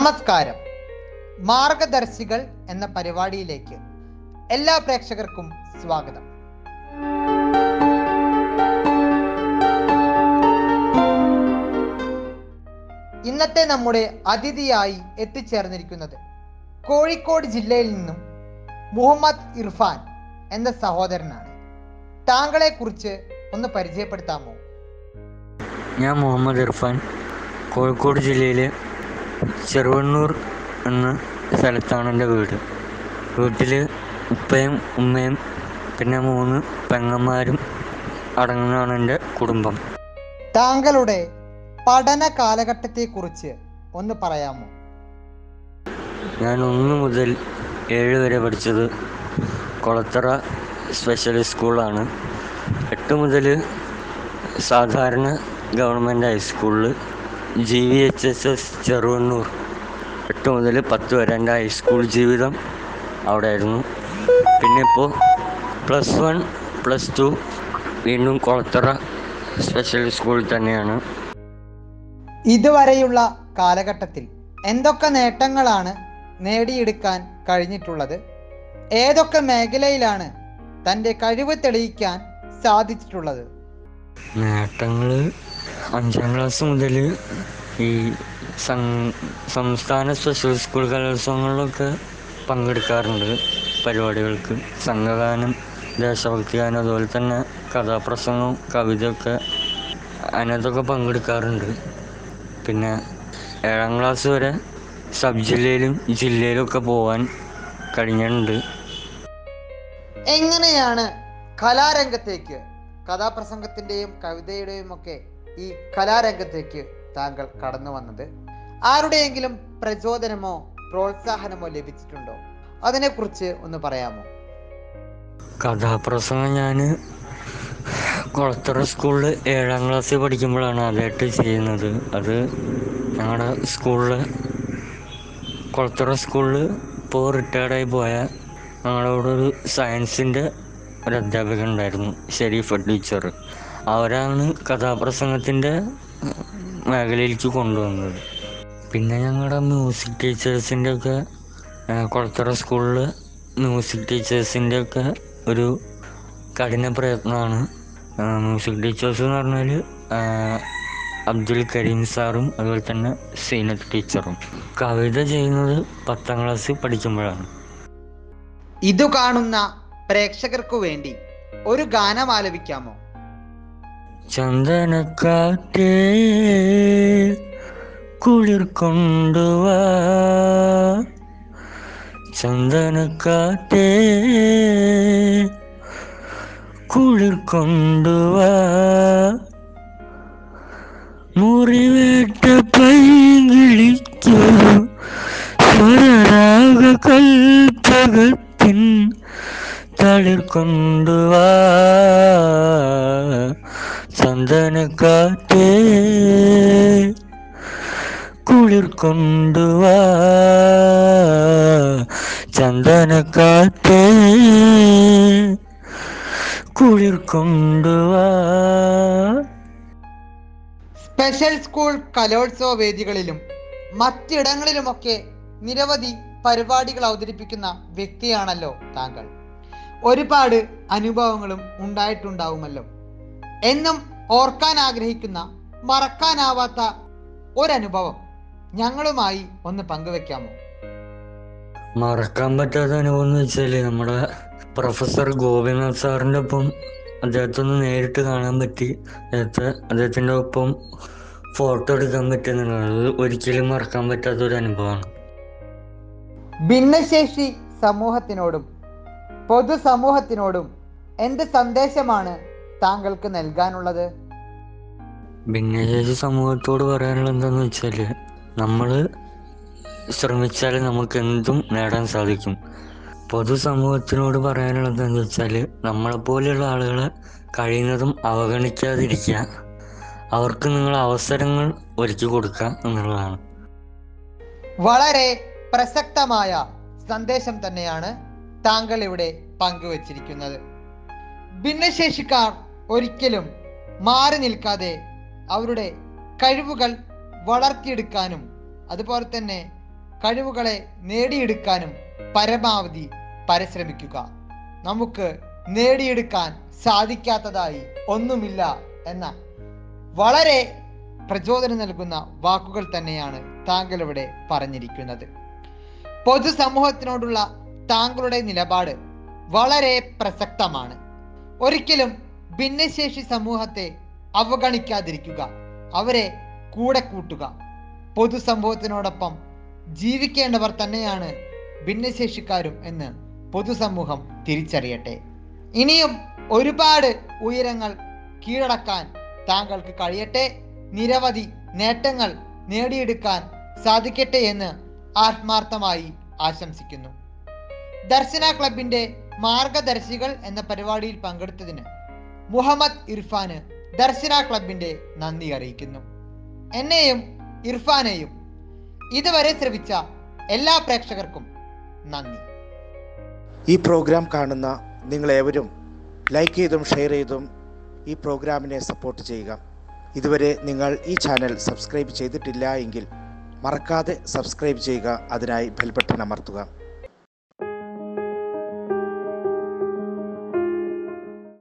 നമസ്കാരം മാർഗദർശികൾ എന്ന പരിപാടിയിലേക്ക് എല്ലാ പ്രേക്ഷകർക്കും സ്വാഗതം ഇന്നത്തെ നമ്മുടെ അതിഥിയായി എത്തിച്ചേർന്നിരിക്കുന്നത് കോഴിക്കോട് ജില്ലയിൽ നിന്നും മുഹമ്മദ് ഇർഫാൻ എന്ന സഹോദരനാണ് താങ്കളെ കുറിച്ച് ഒന്ന് പരിചയപ്പെടുത്താമോ ഞാൻ മുഹമ്മദ് ഇർഫാൻ കോഴിക്കോട് ജില്ലയിലെ ചെറുവണ്ണൂർ എന്ന സ്ഥലത്താണ് എൻ്റെ വീട് വീട്ടിൽ ഉപ്പയും ഉമ്മയും പിന്നെ മൂന്ന് പെങ്ങന്മാരും അടങ്ങുന്നതാണ് എൻ്റെ കുടുംബം താങ്കളുടെ പഠന കാലഘട്ടത്തെക്കുറിച്ച് ഒന്ന് പറയാമോ ഞാൻ ഒന്ന് മുതൽ ഏഴ് വരെ പഠിച്ചത് കൊളത്തറ സ്പെഷ്യൽ സ്കൂളാണ് എട്ട് മുതൽ സാധാരണ ഗവൺമെൻറ് ഹൈസ്കൂളിൽ G V H S S Cheruvannur എട്ട് മുതൽ പത്ത് വരെ എൻ്റെ ഹൈസ്കൂൾ ജീവിതം അവിടെ ആയിരുന്നു പിന്നെ ഇപ്പോൾ പ്ലസ് വൺ പ്ലസ് ടു വീണ്ടും കൊളത്തറ സ്പെഷ്യൽ സ്കൂളിൽ തന്നെയാണ് ഇതുവരെയുള്ള കാലഘട്ടത്തിൽ എന്തൊക്കെ നേട്ടങ്ങളാണ് നേടിയെടുക്കാൻ കഴിഞ്ഞിട്ടുള്ളത് ഏതൊക്കെ മേഖലയിലാണ് തൻ്റെ കഴിവ് തെളിയിക്കാൻ സാധിച്ചിട്ടുള്ളത് നേട്ടങ്ങൾ അഞ്ചാം ക്ലാസ് മുതൽ ഈ സം- സംസ്ഥാന സ്പെഷ്യൽ സ്കൂൾ കലോത്സവങ്ങളിലൊക്കെ പങ്കെടുക്കാറുണ്ട് പരിപാടികൾക്ക് സംഘഗാനം ദേശഭക്തി ഗാനം അതുപോലെ തന്നെ കഥാപ്രസംഗവും കവിതയൊക്കെ അതിനകത്തൊക്കെ പങ്കെടുക്കാറുണ്ട് പിന്നെ ഏഴാം ക്ലാസ് വരെ സബ് ജില്ലയിലും ജില്ലയിലും ഒക്കെ പോകാൻ കഴിഞ്ഞിട്ടുണ്ട് എങ്ങനെയാണ് കലാരംഗത്തേക്ക് കഥാപ്രസംഗത്തിൻ്റെയും കവിതയുടെയും ഒക്കെ ഈ കലാരംഗത്തേക്ക് താങ്കൾ കടന്നു വന്നത് ആരുടെയെങ്കിലും പ്രചോദനമോ പ്രോത്സാഹനമോ ലഭിച്ചിട്ടുണ്ടോ അതിനെക്കുറിച്ച് ഒന്ന് പറയാമോ കഥാപ്രസംഗം ഞാൻ കുളത്തറ സ്കൂളിൽ ഏഴാം ക്ലാസ്സിൽ പഠിക്കുമ്പോഴാണ് ആദ്യമായിട്ട് ചെയ്യുന്നത് അത് ഞങ്ങളുടെ സ്കൂളിൽ കുളത്തറ സ്കൂളിൽ ഇപ്പോൾ റിട്ടയർഡായി പോയ ഞങ്ങളുടെ അവിടെ ഒരു സയൻസിൻ്റെ ഒരു അധ്യാപകൻ ഉണ്ടായിരുന്നു ഷെരീഫ് ടീച്ചർ അവരാണ് കഥാപ്രസംഗത്തിൻ്റെ മേഖലയിലേക്ക് കൊണ്ടുവന്നത് പിന്നെ ഞങ്ങളുടെ മ്യൂസിക് ടീച്ചേഴ്സിൻ്റെ ഒക്കെ കുളത്തറ സ്കൂളിൽ മ്യൂസിക് ടീച്ചേഴ്സിൻ്റെ ഒക്കെ ഒരു കഠിന പ്രയത്നമാണ് മ്യൂസിക് ടീച്ചേഴ്സ് എന്ന് പറഞ്ഞാൽ അബ്ദുൽ കരീം സാറും അതുപോലെ തന്നെ സീനത്ത് ടീച്ചറും കവിത ചെയ്യുന്നത് പത്താം ക്ലാസ്സിൽ പഠിക്കുമ്പോഴാണ് ഇത് കാണുന്ന പ്രേക്ഷകർക്കു വേണ്ടി ഒരു ഗാനം ആലപിക്കാമോ ചന്ദനക്കാറ്റേ കുളിർ കൊണ്ടുവാ ചന്ദനക്കാറ്റേ കുളിർ കൊണ്ടുവാ മുറിവേറ്റ പൈകിളിക്കു സ്വരരാഗ കൽപ്പകത്തിൻ തളിർ കൊണ്ടുവാ ചന്ദനക്കാറ്റേ കുളിർ കൊണ്ടുവാ ചന്ദനക്കാറ്റേ കുളിർ കൊണ്ടുവാ സ്പെഷ്യൽ സ്കൂൾ കലോത്സവ വേദികളിലും മറ്റിടങ്ങളിലുമൊക്കെ നിരവധി പരിപാടികൾ അവതരിപ്പിക്കുന്ന വ്യക്തിയാണല്ലോ താങ്കൾ ഒരുപാട് അനുഭവങ്ങളും ഉണ്ടായിട്ടുണ്ടാവുമല്ലോ എന്നും ഓർക്കാൻ ആഗ്രഹിക്കുന്ന മറക്കാനാവാത്ത ഒരനുഭവം ഞങ്ങളുമായി ഒന്ന് പങ്കുവെക്കാമോ മറക്കാൻ പറ്റാത്ത അനുഭവം എന്ന് വെച്ചാൽ നമ്മുടെ പ്രൊഫസർ ഗോപിനാഥ് സാറിൻ്റെ ഒപ്പം അദ്ദേഹത്തെ ഒന്ന് നേരിട്ട് കാണാൻ പറ്റി അദ്ദേഹത്തെ അദ്ദേഹത്തിൻ്റെ ഒപ്പം ഫോട്ടോ എടുക്കാൻ പറ്റുന്നുള്ളത് അത് ഒരിക്കലും മറക്കാൻ പറ്റാത്ത ഒരു അനുഭവമാണ് ഭിന്നശേഷി സമൂഹത്തിനോടും പൊതുസമൂഹത്തിനോടും എന്ത് സന്ദേശമാണ് താങ്കൾക്ക് നൽകാനുള്ളത് ഭിന്നശേഷി സമൂഹത്തോട് പറയാനുള്ളത് എന്താണെന്ന് വെച്ചാൽ നമ്മൾ ശ്രമിച്ചാൽ നമുക്ക് എന്തും നേടാൻ സാധിക്കും പൊതുസമൂഹത്തിനോട് പറയാനുള്ളത് എന്താണെന്ന് വെച്ചാൽ നമ്മളെപ്പോലെയുള്ള ആളുകളെ കഴിയുന്നതും അവഗണിക്കാതിരിക്കുക അവർക്ക് നിങ്ങൾ അവസരങ്ങൾ ഒരുക്കി കൊടുക്കുക എന്നുള്ളതാണ് വളരെ പ്രസക്തമായ സന്ദേശം തന്നെയാണ് താങ്കൾ ഇവിടെ പങ്കുവച്ചിരിക്കുന്നത് ഭിന്നശേഷിക്കാർ ഒരിക്കലും മാറി നിൽക്കാതെ അവരുടെ കഴിവുകൾ വളർത്തിയെടുക്കാനും അതുപോലെ തന്നെ കഴിവുകളെ നേടിയെടുക്കാനും പരമാവധി പരിശ്രമിക്കുക നമുക്ക് നേടിയെടുക്കാൻ സാധിക്കാത്തതായി ഒന്നുമില്ല എന്ന വളരെ പ്രചോദനം നൽകുന്ന വാക്കുകൾ തന്നെയാണ് താങ്കൾ ഇവിടെ പറഞ്ഞിരിക്കുന്നത് പൊതുസമൂഹത്തിനോടുള്ള താങ്കളുടെ നിലപാട് വളരെ പ്രസക്തമാണ് ഒരിക്കലും ഭിന്നശേഷി സമൂഹത്തെ അവഗണിക്കാതിരിക്കുക അവരെ കൂടെ കൂട്ടുക പൊതുസമൂഹത്തിനോടൊപ്പം ജീവിക്കേണ്ടവർ തന്നെയാണ് ഭിന്നശേഷിക്കാരും എന്ന് പൊതുസമൂഹം തിരിച്ചറിയട്ടെ ഇനിയും ഒരുപാട് ഉയരങ്ങൾ കീഴടക്കാൻ താങ്കൾക്ക് കഴിയട്ടെ നിരവധി നേട്ടങ്ങൾ നേടിയെടുക്കാൻ സാധിക്കട്ടെ എന്ന് ആത്മാർത്ഥമായി ആശംസിക്കുന്നു ദർശന ക്ലബിന്റെ മാർഗദർശികൾ എന്ന പരിപാടിയിൽ പങ്കെടുത്തതിന് മുഹമ്മദ് ഇർഫാന് ദർശന ക്ലബിന്റെ നന്ദി അറിയിക്കുന്നു എന്നെയും ഇർഫാനെയും ഇതുവരെ ശ്രവിച്ച എല്ലാ പ്രേക്ഷകർക്കും നന്ദി ഈ പ്രോഗ്രാം കാണുന്ന നിങ്ങളേവരും ലൈക്ക് ചെയ്തും ഷെയർ ചെയ്തും ഈ പ്രോഗ്രാമിനെ സപ്പോർട്ട് ചെയ്യുക ഇതുവരെ നിങ്ങൾ ഈ ചാനൽ സബ്സ്ക്രൈബ് ചെയ്തിട്ടില്ല എങ്കിൽ മറക്കാതെ സബ്സ്ക്രൈബ് ചെയ്യുക അതിനായി ബെൽ ബട്ടൺ അമർത്തുക